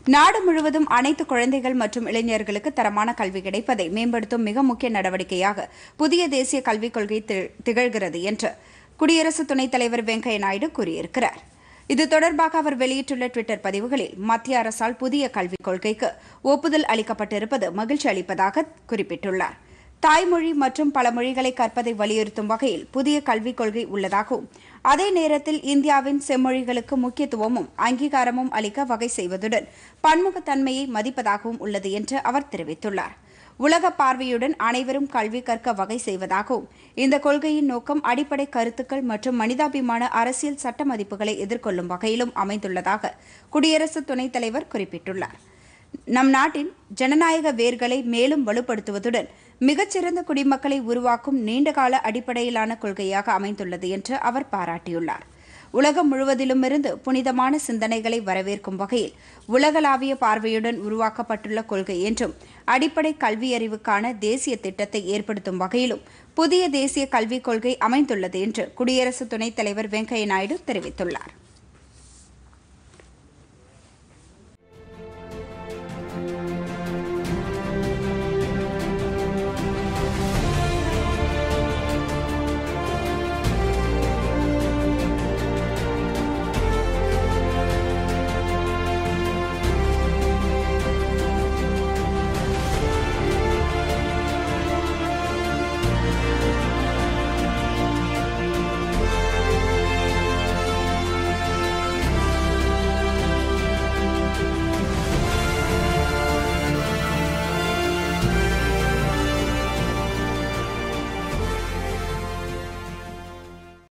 நாடு முழுவதும் அனைத்து குழந்தைகள் மற்றும் இளைஞர்களுக்கு தரமான கல்வி கிடைப்பதை மேம்படுத்தும் மிக முக்கிய நடவடிக்கையாக புதிய தேசிய கல்விக் கொள்கை தி- திகழ்கிறது என்று குடியரசு துணைத் தலைவர் வெங்கையா நாயுடு கூறியிருக்கிறார் இது தொடர்பாக அவர் வெளியிட்டுள்ள டுவிட்டர் பதிவுகளில் மத்திய அரசால் புதிய கல்விக் கொள்கைக்கு ஒப்புதல் அளிக்கப்பட்டிருப்பது மகிழ்ச்சி அளிப்பதாக குறிப்பிட்டுள்ளார் தாய்மொழி மற்றும் பல மொழிகளை கற்பதை வலியுறுத்தும் வகையில் புதிய கல்விக் கொள்கை உள்ளதாகவும் அதே நேரத்தில் இந்தியாவின் செம்மொழிகளுக்கு முக்கியத்துவமும் அங்கீகாரமும் அளிக்க வகை செய்வதுடன் பன்முகத்தன்மையை மதிப்பதாகவும் உள்ளது என்று அவர் தெரிவித்துள்ளார் உலக பார்வையுடன் அனைவரும் கல்வி கற்க வகை செய்வதாகவும் இந்த கொள்கையின் நோக்கம் அடிப்படை கருத்துக்கள் மற்றும் மனிதாபிமான அரசியல் சட்ட மதிப்புகளை எதிர்கொள்ளும் வகையிலும் அமைந்துள்ளதாக குடியரசு துணைத் தலைவர் குறிப்பிட்டுள்ளார் நம் நாட்டின் ஜனநாயக வேர்களை மேலும் வலுப்படுத்துவதுடன் மிகச்சிறந்த குடிமக்களை உருவாக்கும் நீண்டகால அடிப்படையிலான கொள்கையாக அமைந்துள்ளது என்று அவர் பாராட்டியுள்ளார் உலகம் முழுவதிலுமிருந்து புனிதமான சிந்தனைகளை வரவேற்கும் வகையில் உலகளாவிய பார்வையுடன் உருவாக்கப்பட்டுள்ள கொள்கை என்றும் அடிப்படை கல்வியறிவுக்கான தேசிய திட்டத்தை ஏற்படுத்தும் வகையிலும் புதிய தேசிய கல்விக் கொள்கை அமைந்துள்ளது என்று குடியரசு துணைத் தலைவர் வெங்கையா நாயுடு தெரிவித்துள்ளார்